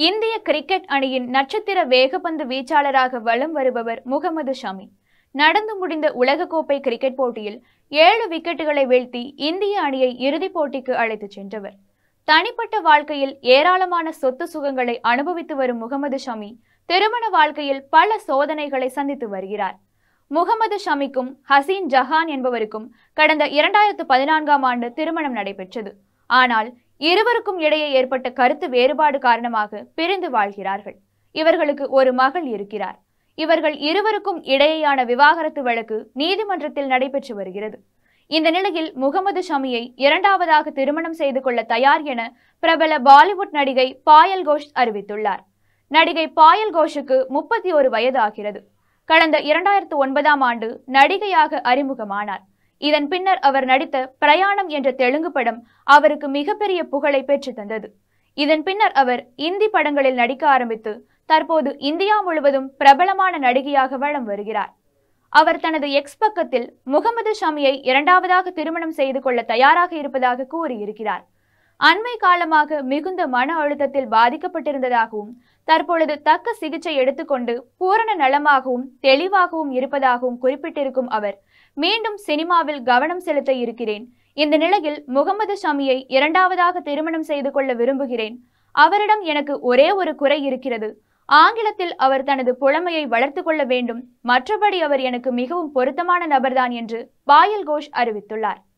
இந்திய கிரிக்கெட் அணியின் நட்சத்திர வேகப்பந்து வீச்சாளராக வலம் வருபவர் முகமது ஷமி நடந்து முடிந்த உலகக்கோப்பை கிரிக்கெட் போட்டியில் ஏழு விக்கெட்டுகளை வீழ்த்தி இந்திய அணியை இறுதிப் போட்டிக்கு அழைத்துச் சென்றவர் தனிப்பட்ட வாழ்க்கையில் ஏராளமான சொத்து சுகங்களை அனுபவித்து வரும் முகமது ஷமி திருமண வாழ்க்கையில் பல சோதனைகளை சந்தித்து வருகிறார் முகமது ஷமிக்கும் ஹசீன் ஜஹான் என்பவருக்கும் கடந்த இரண்டாயிரத்து பதினான்காம் ஆண்டு திருமணம் நடைபெற்றது ஆனால் இருவருக்கும் இடையே ஏற்பட்ட கருத்து வேறுபாடு காரணமாக பிரிந்து வாழ்கிறார்கள் இவர்களுக்கு ஒரு மகள் இருக்கிறார் இவர்கள் இருவருக்கும் இடையேயான விவாகரத்து வழக்கு நீதிமன்றத்தில் நடைபெற்று வருகிறது இந்த நிலையில் முகமது ஷமியை இரண்டாவதாக திருமணம் செய்து கொள்ள தயார் என பிரபல பாலிவுட் நடிகை பாயல் கோஷ் அறிவித்துள்ளார் நடிகை பாயல் கோஷுக்கு முப்பத்தி ஒரு வயது ஆகிறது கடந்த இரண்டாயிரத்து ஒன்பதாம் ஆண்டு நடிகையாக அறிமுகமானார் இதன் பின்னர் அவர் நடித்த பிரயாணம் என்ற தெலுங்கு படம் அவருக்கு மிகப்பெரிய புகழை பெற்று தந்தது இதன் பின்னர் அவர் இந்தி படங்களில் நடிக்க ஆரம்பித்து தற்போது இந்தியா முழுவதும் பிரபலமான நடிகையாக வலம் வருகிறார் அவர் தனது எக்ஸ் பக்கத்தில் முகமது ஷமியை இரண்டாவதாக திருமணம் செய்து கொள்ள தயாராக இருப்பதாக கூறியிருக்கிறார் அண்மை காலமாக மிகுந்த மன அழுத்தத்தில் பாதிக்கப்பட்டிருந்ததாகவும் தற்பொழுது தக்க சிகிச்சை எடுத்துக்கொண்டு பூரண நலமாகவும் தெளிவாகவும் இருப்பதாகவும் குறிப்பிட்டிருக்கும் அவர் மீண்டும் சினிமாவில் கவனம் செலுத்த இருக்கிறேன் இந்த நிலையில் முகமது ஷமியை இரண்டாவதாக திருமணம் செய்து கொள்ள விரும்புகிறேன் அவரிடம் எனக்கு ஒரே ஒரு குறை இருக்கிறது ஆங்கிலத்தில் அவர் தனது புலமையை வளர்த்து கொள்ள வேண்டும் மற்றபடி அவர் எனக்கு மிகவும் பொருத்தமான நபர்தான் என்று பாயல் கோஷ் அறிவித்துள்ளார்